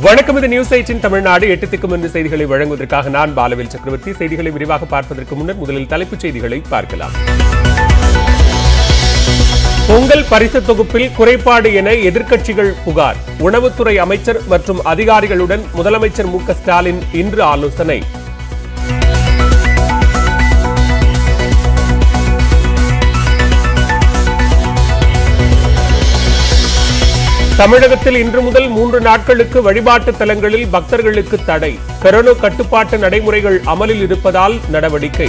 வணக்கம் இது news eighteen Tamil Nadu எட்டு திக்கும் என்று செய்திகளை வழங்குவதற்காக நான் பாலவேல் சக்கரவர்த்தி செய்திகளை விரிவாக பார்ப்பதற்கு முன்னர் முதலில் தலைப்புச் செய்திகளை பார்க்கலாம் பொங்கல் பரிசு தொகுப்பில் குறைபாடு என எதிர்க்கட்சிகள் புகார் உணவுத்துறை அமைச்சர் மற்றும் அதிகாரிகளுடன் முதலமைச்சர் மு க ஸ்டாலின் இன்று ஆலோசனை தமிழகத்தில் இன்று முதல் மூன்று நாட்களுக்கு வழிபாட்டு தலங்களில் பக்தர்களுக்கு தடை கரோனா கட்டுப்பாட்டு நடைமுறைகள் அமலில் இருப்பதால் நடவடிக்கை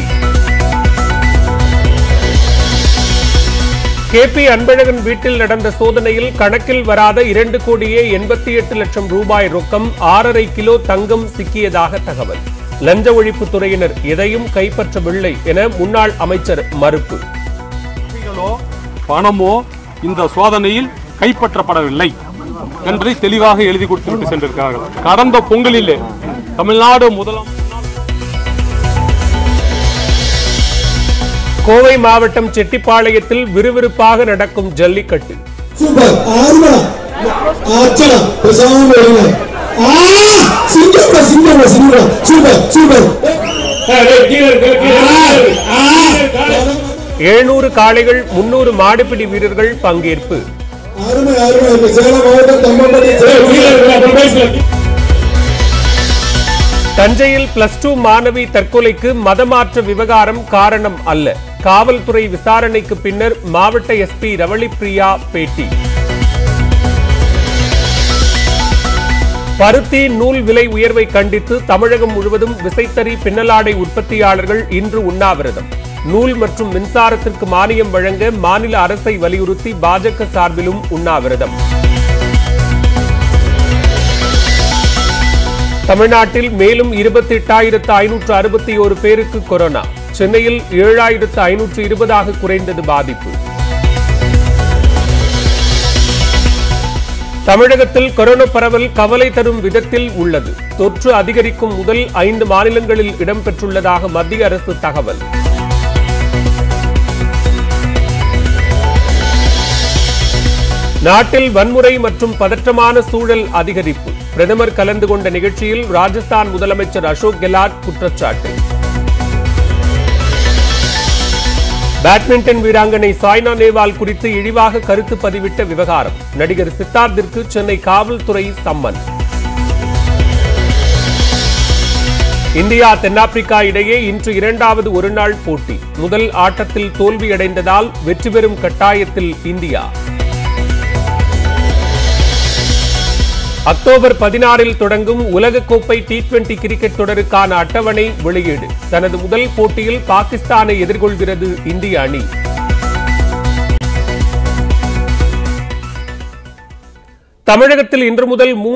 கே பி அன்பழகன் வீட்டில் நடந்த சோதனையில் கணக்கில் வராத இரண்டு கோடியே எண்பத்தி எட்டு லட்சம் ரூபாய் ரொக்கம் ஆறரை கிலோ தங்கம் சிக்கியதாக தகவல் லஞ்ச ஒழிப்புத் துறையினர் எதையும் கைப்பற்றவில்லை என முன்னாள் அமைச்சர் மறுப்பு நகைகளோ பணமோ இந்த சோதனையில் கைப்பற்றப்படவில்லை என்று தெளிவாக எழுதி கொடுத்துவிட்டு சென்றிருக்கிறார்கள் கடந்த பொங்கலிலே தமிழ்நாடு முதலாம் கோவை மாவட்டம் செட்டிப்பாளையத்தில் விறுவிறுப்பாக நடக்கும் ஜல்லிக்கட்டு சூப்பர் ஆறுமணம் ஆச்சலம் பேசாம இருங்க ஆ சிங்கம்டா சிங்கம்டா சிங்கம் சூப்பர் சூப்பர் எழுநூறு காளைகள் முன்னூறு மாடுபிடி வீரர்கள் பங்கேற்பு அருமை அருமை அருமை சேலம் மாவட்டம் தம்மம்பட்டி சேலம் தஞ்சையில் பிளஸ் டூ மாணவி தற்கொலைக்கு மதமாற்ற விவகாரம் காரணம் அல்ல காவல்துறை விசாரணைக்கு பின்னர் மாவட்ட எஸ்பி ரவளி பிரியா பேட்டி பருத்தி நூல் விலை உயர்வை கண்டித்து தமிழகம் முழுவதும் விசைத்தறி பின்னலாடை உற்பத்தியாளர்கள் இன்று உண்ணாவிரதம் நூல் மற்றும் மின்சாரத்திற்கு மானியம் வழங்க மாநில அரசை வலியுறுத்தி பாஜக சார்பிலும் உண்ணாவிரதம் தமிழ்நாட்டில் மேலும் இருபத்தி எட்டாயிரத்து ஐநூற்று அறுபத்தி ஒரு பேருக்கு கொரோனா சென்னையில் ஏழாயிரத்து ஐநூற்று இருபதாக குறைந்தது பாதிப்பு தமிழகத்தில் கொரோனா பரவல் கவலை தரும் விதத்தில் உள்ளது தொற்று அதிகரிக்கும் முதல் ஐந்து மாநிலங்களில் இடம்பெற்றுள்ளதாக மத்திய அரசு தகவல் நாட்டில் வன்முறை மற்றும் பதற்றமான சூழல் அதிகரிப்பு பிரதமர் கலந்து கொண்ட நிகழ்ச்சியில் ராஜஸ்தான் முதலமைச்சர் அசோக் கெலாட் குற்றச்சாட்டு பேட்மிண்டன் வீராங்கனை சாய்னா நேவால் குறித்து இழிவாக கருத்து பதிவிட்ட விவகாரம் நடிகர் சித்தார்த்திற்கு சென்னை காவல்துறை சம்மன் இந்தியா தென்னாப்பிரிக்கா இடையே இன்று இரண்டாவது ஒருநாள் போட்டி முதல் ஆட்டத்தில் தோல்வியடைந்ததால் வெற்றி பெறும் கட்டாயத்தில் இந்தியா அக்டோபர் பதினாறில் தொடங்கும் உலகக்கோப்பை டி டுவெண்டி கிரிக்கெட் தொடருக்கான அட்டவணை வெளியீடு தனது முதல் போட்டியில் பாகிஸ்தானை எதிர்கொள்கிறது இந்திய அணி தமிழகத்தில் இன்று முதல் மூன்று